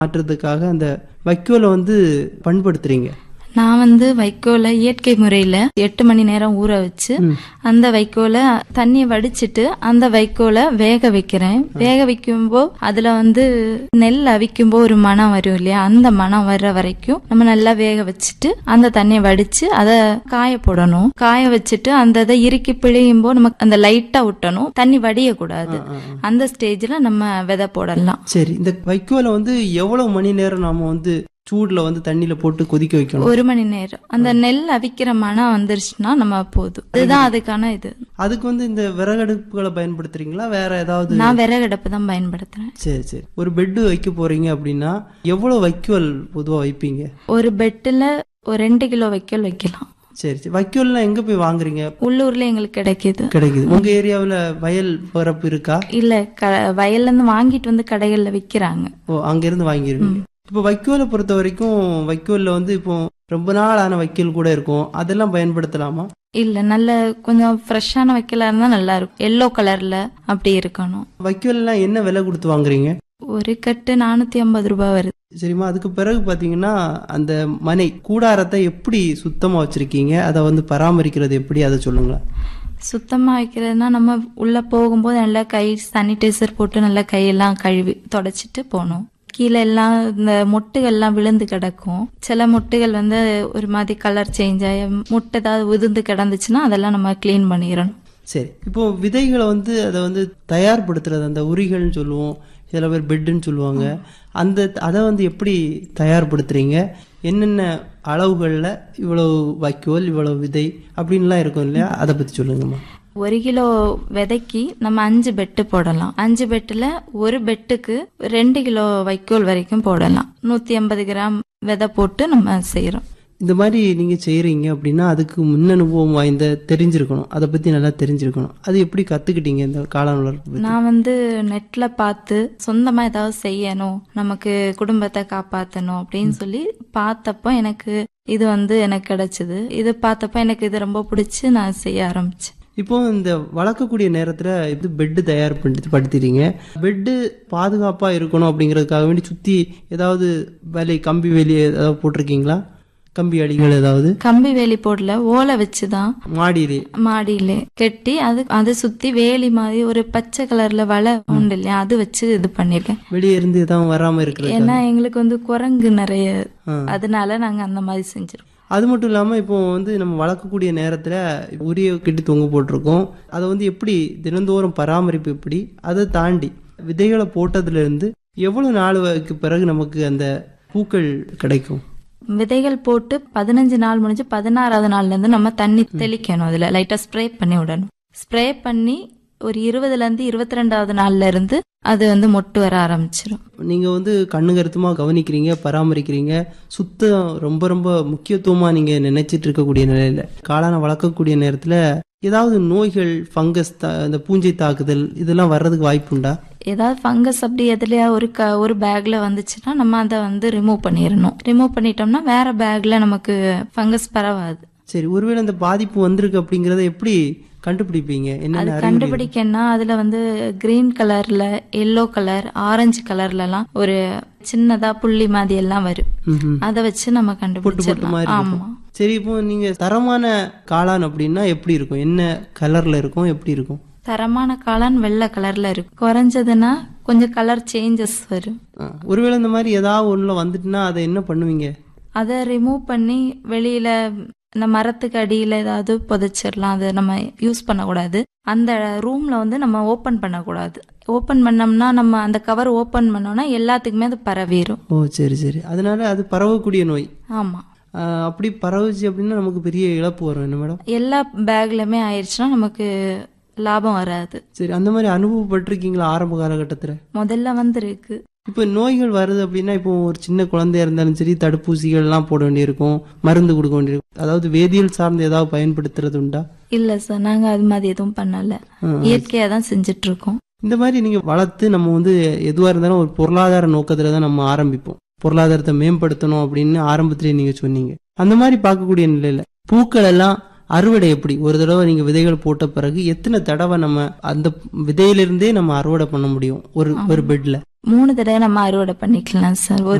மாற்றுறதுக்காக அந்த வைக்கோலை வந்து பண்படுத்துறீங்க நான் வந்து வைக்கோல இயற்கை முறையில எட்டு மணி நேரம் ஊற வச்சு அந்த வைக்கோல தண்ணியை வடிச்சிட்டு அந்த வைக்கோல வேக வைக்கிறேன் வேக வைக்கும்போ அதுல வந்து நெல் அவிக்கும்போ ஒரு மணம் வரும் இல்லையா அந்த மணம் வர்ற வரைக்கும் நம்ம நல்லா வேக வச்சுட்டு அந்த தண்ணியை வடிச்சு அதை காய போடணும் காய வச்சுட்டு அந்த இதை இறுக்கி பிழியும்போ நமக்கு அந்த லைட்டா விட்டணும் தண்ணி வடியக்கூடாது அந்த ஸ்டேஜ்ல நம்ம விதை போடலாம் சரி இந்த வைக்கோலை வந்து எவ்வளவு மணி நேரம் நாம வந்து சூடுல வந்து தண்ணியில போட்டு கொதிக்க வைக்கணும் ஒரு மணி நேரம் அந்த நெல் அவிக்கிற மனம் வந்துருச்சுன்னா நம்ம போதும் இதுதான் அதுக்கான இது அதுக்கு வந்து இந்த விறகடுப்புகளை பயன்படுத்துறீங்களா வேற ஏதாவது நான் விறகடுப்பு தான் பயன்படுத்துறேன் சரி சரி ஒரு பெட்டு வைக்க போறீங்க அப்படின்னா எவ்வளவு வைக்கோல் பொதுவா வைப்பீங்க ஒரு பெட்டில் ஒரு ரெண்டு கிலோ வைக்கோல் வைக்கலாம் சரி சரி வைக்கோல்லாம் எங்க போய் வாங்குறீங்க உள்ளூர்ல எங்களுக்கு கிடைக்குது கிடைக்குது உங்க ஏரியாவுல வயல் பரப்பு இருக்கா இல்ல க வயல்ல இருந்து வாங்கிட்டு வந்து கடைகள்ல விக்கிறாங்க ஓ அங்க இருந்து வாங்கிருவீங்க இப்போ வைக்கோலை பொறுத்த வரைக்கும் வைக்கோல்ல வந்து இப்போ ரொம்ப நாள் ஆன வைக்கோல் கூட இருக்கும் அதெல்லாம் பயன்படுத்தலாமா இல்ல நல்ல கொஞ்சம் ஃப்ரெஷ்ஷான வைக்கலா இருந்தா நல்லா இருக்கும் எல்லோ கலர்ல அப்படி இருக்கணும் வைக்கோல் எல்லாம் என்ன விலை கொடுத்து வாங்குறீங்க ஒரு கட்டு நானூத்தி ஐம்பது ரூபாய் வருது சரிம்மா அதுக்கு பிறகு பாத்தீங்கன்னா அந்த மனை கூடாரத்தை எப்படி சுத்தமா வச்சிருக்கீங்க அதை வந்து பராமரிக்கிறது எப்படி அதை சொல்லுங்களேன் சுத்தமா வைக்கிறதுனா நம்ம உள்ள போகும்போது நல்லா கை சானிடைசர் போட்டு நல்லா கையெல்லாம் கழுவி தொடச்சிட்டு போகணும் கீழே எல்லாம் இந்த மொட்டுகள்லாம் விழுந்து கிடக்கும் சில மொட்டுகள் வந்து ஒரு மாதிரி கலர் சேஞ்ச் ஆகி முட்டை ஏதாவது உதிர்ந்து கிடந்துச்சுன்னா அதெல்லாம் நம்ம க்ளீன் பண்ணிடணும் சரி இப்போ விதைகளை வந்து அதை வந்து தயார்படுத்துறது அந்த உரிகள்னு சொல்லுவோம் சில பேர் பெட்டுன்னு சொல்லுவாங்க அந்த அதை வந்து எப்படி தயார்படுத்துறீங்க என்னென்ன அளவுகளில் இவ்வளவு வைக்கோல் இவ்வளவு விதை அப்படின்லாம் இருக்கும் இல்லையா அதை பற்றி சொல்லுங்கம்மா ஒரு கிலோ விதைக்கு நம்ம அஞ்சு பெட்டு போடலாம் அஞ்சு பெட்டுல ஒரு பெட்டுக்கு ரெண்டு கிலோ வைக்கோல் வரைக்கும் போடலாம் நூத்தி ஐம்பது கிராம் விதை போட்டு நம்ம செய்யறோம் இந்த மாதிரி நீங்க செய்றீங்க அப்படின்னா அதுக்கு முன் அனுபவம் வாய்ந்த தெரிஞ்சிருக்கணும் அதை பத்தி நல்லா தெரிஞ்சிருக்கணும் அது எப்படி கத்துக்கிட்டீங்க இந்த காளான் வளர்ப்பு பத்தி? நான் வந்து நெட்ல பார்த்து சொந்தமா ஏதாவது செய்யணும் நமக்கு குடும்பத்தை காப்பாத்தணும் அப்படின்னு சொல்லி பார்த்தப்போ எனக்கு இது வந்து எனக்கு கிடைச்சது இது பார்த்தப்போ எனக்கு இது ரொம்ப பிடிச்சி நான் செய்ய ஆரம்பிச்சேன் இப்போ இந்த வளர்க்கக்கூடிய நேரத்துல இது பெட்டு தயார் பண்ணி படுத்துறீங்க பெட்டு பாதுகாப்பா இருக்கணும் அப்படிங்கறதுக்காக வேண்டி சுத்தி ஏதாவது வேலை கம்பி வேலி ஏதாவது போட்டிருக்கீங்களா கம்பி அடிகள் ஏதாவது கம்பி வேலி போடல ஓலை வச்சுதான் மாடியிலே மாடியில கட்டி அது அதை சுத்தி வேலி மாதிரி ஒரு பச்சை கலர்ல வலை உண்டு இல்லையா அது வச்சு இது பண்ணிருக்கேன் வெளியே இருந்து எதாவது வராம இருக்கிறது ஏன்னா எங்களுக்கு வந்து குரங்கு நிறைய ஆ. அதனால நாங்க அந்த மாதிரி செஞ்சிருக்கோம் அது மட்டும் இல்லாம இப்போ வந்து நம்ம வளர்க்கக்கூடிய நேரத்துல உரிய கட்டி தொங்க போட்டிருக்கோம் அதை வந்து எப்படி தினந்தோறும் பராமரிப்பு எப்படி அதை தாண்டி விதைகளை போட்டதுல இருந்து எவ்வளவு நாளுக்கு பிறகு நமக்கு அந்த பூக்கள் கிடைக்கும் விதைகள் போட்டு பதினஞ்சு நாள் முடிஞ்சு பதினாறாவது நாள்ல இருந்து நம்ம தண்ணி தெளிக்கணும் அதுல லைட்டா ஸ்ப்ரே பண்ணி விடணும் ஸ்ப்ரே பண்ணி ஒரு இருபதுல இருந்து இருபத்தி ரெண்டாவது நாள்ல இருந்து அது வந்து மொட்டு வர ஆரம்பிச்சிரும் நீங்க வந்து கண்ணு கருத்துமா கவனிக்கிறீங்க பராமரிக்கிறீங்க சுத்தம் ரொம்ப ரொம்ப முக்கியத்துவமா நீங்க நினைச்சிட்டு இருக்கக்கூடிய நிலையில காளானை வளர்க்கக்கூடிய நேரத்துல ஏதாவது நோய்கள் ஃபங்கஸ் இந்த பூஞ்சை தாக்குதல் இதெல்லாம் வர்றதுக்கு வாய்ப்புண்டா ஏதாவது ஃபங்கஸ் அப்படி எதுலயா ஒரு க ஒரு பேக்ல வந்துச்சுன்னா நம்ம அதை வந்து ரிமூவ் பண்ணிடணும் ரிமூவ் பண்ணிட்டோம்னா வேற பேக்ல நமக்கு ஃபங்கஸ் பரவாது சரி ஒருவேளை இந்த பாதிப்பு வந்திருக்கு அப்படிங்கறத எப்படி கண்டுபிடிப்பீங்க அது என்ன அறிகுறி? கண்டுபிடிக்கன்னா அதுல வந்து கிரீன் கலர்ல எல்லோ கலர் ஆரஞ்சு கலர்லலாம் ஒரு சின்னதா புள்ளி மாதிரி எல்லாம் வரும் ம்ஹும். அதை வச்சு நம்ம பொட்டு பொட்டு கண்டுபிடிச்சிடலாம் மாதிரி ஆமா இருக்கும் சரி இப்போ நீங்க தரமான காளான் அப்படின்னா எப்படி இருக்கும் என்ன கலர்ல இருக்கும் எப்படி இருக்கும் தரமான காளான் வெள்ளை கலர்ல இருக்கும் குறைஞ்சதுன்னா கொஞ்சம் கலர் சேஞ்சஸ் வரும் ஆ, ஒருவேளை இந்த மாதிரி ஏதாவது ஒண்ணுல வந்துட்டுனா அதை என்ன பண்ணுவீங்க அதை ரிமூவ் பண்ணி வெளியில இந்த மரத்துக்கு அடியில ஏதாவது புதைச்சிடலாம் அதை நம்ம யூஸ் பண்ணக்கூடாது அந்த ரூம்ல வந்து நம்ம ஓபன் பண்ணக்கூடாது ஓபன் பண்ணோம்னா நம்ம அந்த கவர் ஓபன் பண்ணோம்னா எல்லாத்துக்குமே அது பரவிடும் ஓ சரி சரி அதனால அது பரவக்கூடிய நோய் ஆமா ஆ, அப்படி பரவுச்சு அப்படின்னா நமக்கு பெரிய இழப்பு வரும் என்ன மேடம் எல்லா பேக்லயுமே ஆயிடுச்சுன்னா நமக்கு லாபம் வராது சரி அந்த மாதிரி அனுபவப்பட்டிருக்கீங்களா ஆரம்ப காலகட்டத்துல முதல்ல வந்திருக்கு இப்போ நோய்கள் வருது அப்படின்னா இப்போ ஒரு சின்ன குழந்தையா இருந்தாலும் சரி தடுப்பூசிகள் எல்லாம் போட வேண்டியிருக்கும் மருந்து கொடுக்க வேண்டியிருக்கும் அதாவது வேதியியல் சார்ந்து ஏதாவது பயன்படுத்துறது உண்டா இல்ல சார் நாங்க அது மாதிரி எதுவும் பண்ணல ஆ. இயற்கையா தான் செஞ்சுட்டு இருக்கோம் இந்த மாதிரி நீங்க வளர்த்து நம்ம வந்து எதுவா இருந்தாலும் ஒரு பொருளாதார நோக்கத்துல தான் நம்ம ஆரம்பிப்போம் பொருளாதாரத்தை மேம்படுத்தணும் அப்படின்னு ஆரம்பத்திலேயே நீங்க சொன்னீங்க அந்த மாதிரி பார்க்கக்கூடிய நிலையில பூக்கள் எல்லாம் அறுவடை எப்படி ஒரு தடவை நீங்க விதைகள் போட்ட பிறகு எத்தனை தடவை நம்ம அந்த விதையிலிருந்தே நம்ம அறுவடை பண்ண முடியும் ஒரு ஒரு பெட்ல மூணு தடவை நம்ம அறுவடை பண்ணிக்கலாம் சார் ஒரு